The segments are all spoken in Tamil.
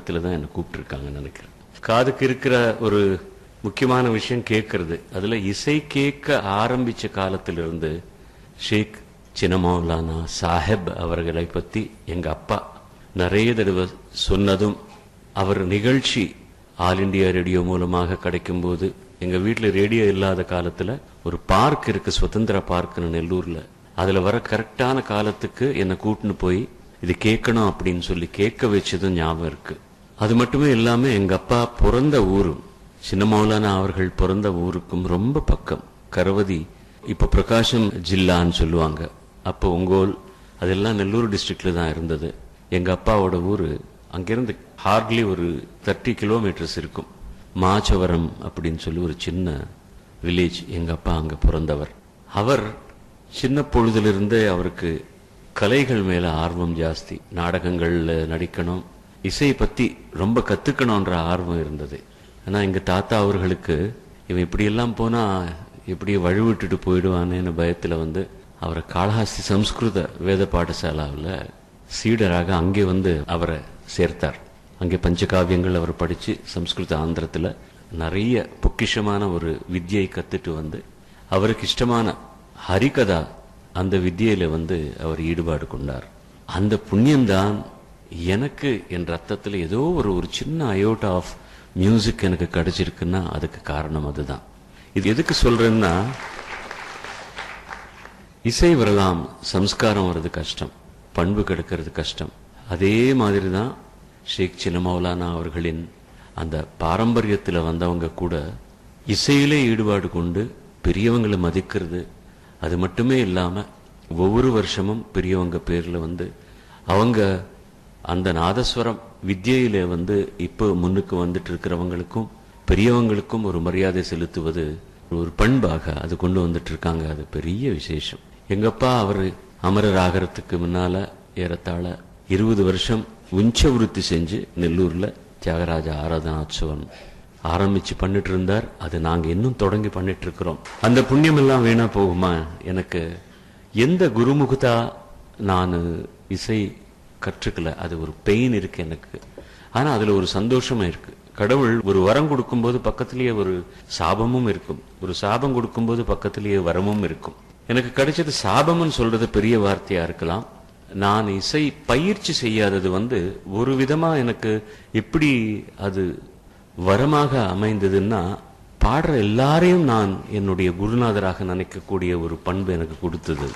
விதத்துல தான் என்னை கூப்பிட்டுருக்காங்கன்னு நினைக்கிறேன் காதுக்கு இருக்கிற ஒரு முக்கியமான விஷயம் கேட்கறது அதுல இசை கேட்க ஆரம்பிச்ச காலத்திலிருந்து ஷேக் சின்னமௌலானா சாஹிப் அவர்களை பத்தி எங்க அப்பா நிறைய தடவை சொன்னதும் அவர் நிகழ்ச்சி ஆல் இண்டியா ரேடியோ மூலமாக கிடைக்கும்போது எங்க வீட்டுல ரேடியோ இல்லாத காலத்துல ஒரு பார்க் இருக்கு சுதந்திர பார்க்னு நெல்லூர்ல அதுல வர கரெக்டான காலத்துக்கு என்னை கூட்டின்னு போய் இது கேட்கணும் அப்படின்னு சொல்லி கேட்க வச்சதும் ஞாபகம் இருக்கு அது மட்டுமே இல்லாம எங்க அப்பா பிறந்த ஊரும் சின்ன மௌலானா அவர்கள் பிறந்த ஊருக்கும் ரொம்ப பக்கம் கரவதி இப்ப பிரகாசம் ஜில்லான்னு சொல்லுவாங்க அப்போ ஒங்கோல் அதெல்லாம் நெல்லூர் டிஸ்ட்ரிக்ட்ல தான் இருந்தது எங்க அப்பாவோட ஊரு அங்கிருந்து ஹார்ட்லி ஒரு தேர்ட்டி கிலோமீட்டர்ஸ் இருக்கும் மாச்சவரம் அப்படின்னு சொல்லி ஒரு சின்ன வில்லேஜ் எங்க அப்பா அங்க பிறந்தவர் அவர் சின்ன பொழுதிலிருந்தே அவருக்கு கலைகள் மேல ஆர்வம் ஜாஸ்தி நாடகங்கள்ல நடிக்கணும் இசையை பத்தி ரொம்ப கத்துக்கணும்ன்ற ஆர்வம் இருந்தது ஆனா எங்க தாத்தா அவர்களுக்கு இவன் இப்படியெல்லாம் போனா இப்படி வழிவிட்டுட்டு போயிடுவானேன்னு பயத்துல வந்து அவரை காளஹாஸ்தி சம்ஸ்கிருத வேத பாடசாலாவில் சீடராக அங்கே வந்து அவரை சேர்த்தார் அங்கே பஞ்சகாவியங்கள் அவர் படிச்சு சம்ஸ்கிருத ஆந்திரத்துல நிறைய பொக்கிஷமான ஒரு வித்யை கத்துட்டு வந்து அவருக்கு இஷ்டமான ஹரிகதா அந்த வித்தியில வந்து அவர் ஈடுபாடு கொண்டார் அந்த புண்ணியம்தான் எனக்கு என் ரத்தத்துல ஏதோ ஒரு ஒரு சின்ன அயோட்டா ஆஃப் மியூசிக் எனக்கு கிடைச்சிருக்குன்னா அதுக்கு காரணம் அதுதான் இது எதுக்கு சொல்றேன்னா இசை வரலாம் சம்ஸ்காரம் வர்றது கஷ்டம் பண்பு கெடுக்கிறது கஷ்டம் அதே மாதிரி தான் ஷேக் சின்ன மௌலானா அவர்களின் அந்த பாரம்பரியத்துல வந்தவங்க கூட இசையிலே ஈடுபாடு கொண்டு பெரியவங்களை மதிக்கிறது அது மட்டுமே இல்லாம ஒவ்வொரு வருஷமும் பெரியவங்க பேர்ல வந்து அவங்க அந்த நாதஸ்வரம் வித்யில வந்து இப்போ முன்னுக்கு வந்துட்டு இருக்கிறவங்களுக்கும் பெரியவங்களுக்கும் ஒரு மரியாதை செலுத்துவது ஒரு பண்பாக அது கொண்டு வந்துட்டு இருக்காங்க அது பெரிய விசேஷம் எங்கப்பா அவர் அமரர் ஆகிறதுக்கு முன்னால ஏறத்தாழ இருபது வருஷம் உஞ்ச விருத்தி செஞ்சு நெல்லூர்ல தியாகராஜ ஆராதனாட்சவம் ஆரம்பிச்சு பண்ணிட்டு இருந்தார் அது நாங்க இன்னும் தொடங்கி பண்ணிட்டு இருக்கிறோம் அந்த புண்ணியம் எல்லாம் வீணா போகுமா எனக்கு எந்த குருமுகத்தா நான் இசை கற்றுக்கல அது ஒரு பெயின் இருக்கு எனக்கு ஆனா அதுல ஒரு சந்தோஷமா இருக்கு கடவுள் ஒரு வரம் கொடுக்கும்போது பக்கத்திலேயே ஒரு சாபமும் இருக்கும் ஒரு சாபம் கொடுக்கும்போது பக்கத்திலேயே வரமும் இருக்கும் எனக்கு கிடைச்சது சாபம்னு சொல்றது பெரிய வார்த்தையா இருக்கலாம் நான் இசை பயிற்சி செய்யாதது வந்து ஒரு விதமா எனக்கு எப்படி அது வரமாக அமைந்ததுன்னா பாடுற எல்லாரையும் நான் என்னுடைய குருநாதராக நினைக்கக்கூடிய ஒரு பண்பு எனக்கு கொடுத்தது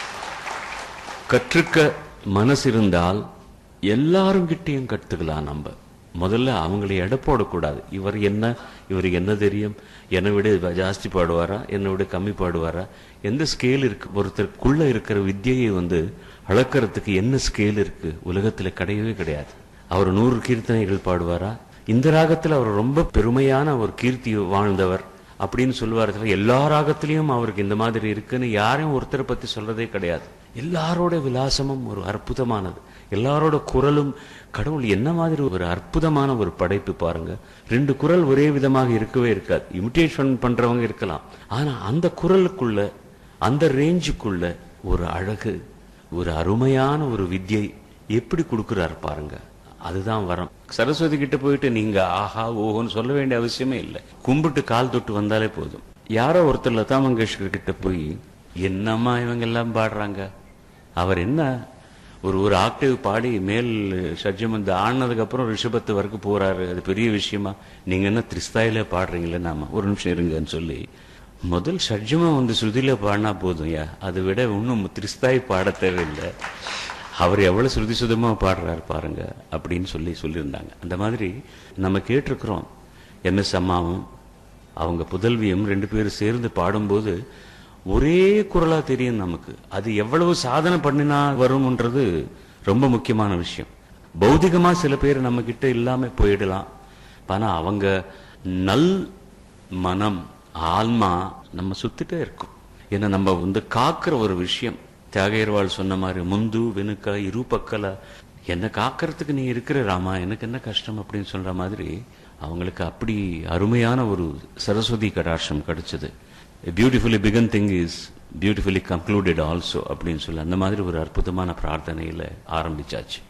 கற்றுக்க மனசு இருந்தால் எல்லாரும் கிட்டையும் கத்துக்கலாம் நம்ம முதல்ல அவங்களை எடை போடக்கூடாது இவர் என்ன இவர் என்ன தெரியும் என்னை விட ஜாஸ்தி பாடுவாரா என்னை விட கம்மி பாடுவாரா எந்த ஸ்கேல் இருக்கு ஒருத்தருக்குள்ள இருக்கிற வித்தியை வந்து அளக்கிறதுக்கு என்ன ஸ்கேல் இருக்கு உலகத்துல கிடையவே கிடையாது அவர் நூறு கீர்த்தனைகள் பாடுவாரா இந்த ராகத்துல அவர் ரொம்ப பெருமையான ஒரு கீர்த்தி வாழ்ந்தவர் அப்படின்னு சொல்லுவார்கள் எல்லா ராகத்திலையும் அவருக்கு இந்த மாதிரி இருக்குன்னு யாரையும் ஒருத்தரை பத்தி சொல்றதே கிடையாது எல்லாரோட விலாசமும் ஒரு அற்புதமானது எல்லாரோட குரலும் கடவுள் என்ன மாதிரி ஒரு அற்புதமான ஒரு படைப்பு பாருங்க ரெண்டு குரல் ஒரே விதமாக இருக்கவே இருக்காது இமிட்டேஷன் பண்றவங்க இருக்கலாம் ஆனா அந்த குரலுக்குள்ள அந்த ரேஞ்சுக்குள்ள ஒரு அழகு ஒரு அருமையான ஒரு வித்யை எப்படி கொடுக்கிறார் பாருங்க அதுதான் வரம் சரஸ்வதி கிட்ட போயிட்டு நீங்க ஆஹா ஓஹோன்னு சொல்ல வேண்டிய அவசியமே இல்லை கும்பிட்டு கால் தொட்டு வந்தாலே போதும் யாரோ ஒருத்தர் லதா மங்கேஷ்கர் கிட்ட போய் என்னம்மா இவங்க எல்லாம் பாடுறாங்க அவர் என்ன ஒரு ஒரு ஆக்டிவ் பாடி மேல் சஜ்ஜம் வந்து ஆடினதுக்கு அப்புறம் ரிஷபத்து வரைக்கும் போறாரு அது பெரிய விஷயமா நீங்க என்ன திரிஸ்தாயில பாடுறீங்களே நாம ஒரு நிமிஷம் இருங்கன்னு சொல்லி முதல் சஜ்ஜமா வந்து ஸ்ருதியில பாடினா போதும் யா அதை விட இன்னும் திரிஸ்தாய் பாட தேவையில்லை அவர் எவ்வளவு சுருதி சுதமா பாடுறாரு பாருங்க அப்படின்னு சொல்லி சொல்லியிருந்தாங்க அந்த மாதிரி நம்ம கேட்டிருக்கிறோம் எம் எஸ் அம்மாவும் அவங்க புதல்வியும் ரெண்டு பேரும் சேர்ந்து பாடும்போது ஒரே குரலா தெரியும் நமக்கு அது எவ்வளவு சாதனை பண்ணினா வரும்ன்றது ரொம்ப முக்கியமான விஷயம் பௌதிகமா சில பேர் நம்ம கிட்ட இல்லாம போயிடலாம் ஆனா அவங்க நல் மனம் ஆன்மா நம்ம சுத்திட்டே இருக்கும் ஏன்னா நம்ம வந்து காக்கிற ஒரு விஷயம் தியாகையர்வாள் சொன்ன மாதிரி முந்து வெனுக்க இரு பக்கல என்ன காக்கிறதுக்கு நீ இருக்கிற ராமா எனக்கு என்ன கஷ்டம் அப்படின்னு சொல்ற மாதிரி அவங்களுக்கு அப்படி அருமையான ஒரு சரஸ்வதி கடாட்சம் கிடைச்சது beautifully begun thing is beautifully concluded also அப்படின்னு சொல்லி அந்த மாதிரி ஒரு அற்புதமான பிரார்த்தனையில ஆரம்பிச்சாச்சு